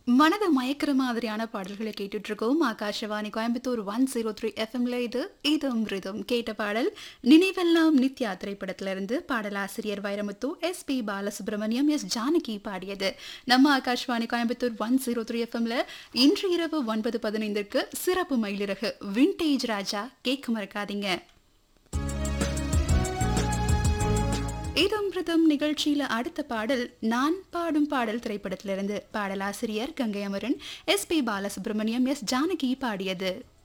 மனதை மயக்கிற மாதிரியான பாடல்களை கேட்டுட்டு இருக்கோம் Akashvani Coimbatore one zero three எஃப்எம்ல இது இதம் ரிதம் கேட்ட பாடல் நினைவெல்லாம் நித்யா திரைப்படத்திலிருந்து பாடலாசிரியர் Vairamuthu S P Balasubrahmanyam S Janaki பாடியது நம்ம Akashvani Coimbatore one zero three எஃப்எம்ல இன்று இரவு ஒன்பது பதினைந்திற்கு சிறப்பு மயிலிறகு விண்டேஜ் ராஜா கேட்க மறக்காதீங்க இதம் பிரதம் நிகழ்ச்சியில அடுத்த பாடல் நான் பாடும் பாடல் திரைப்படத்திலிருந்து பாடலாசிரியர் Gangai Amaran S P Balasubrahmanyam S Janaki பாடியது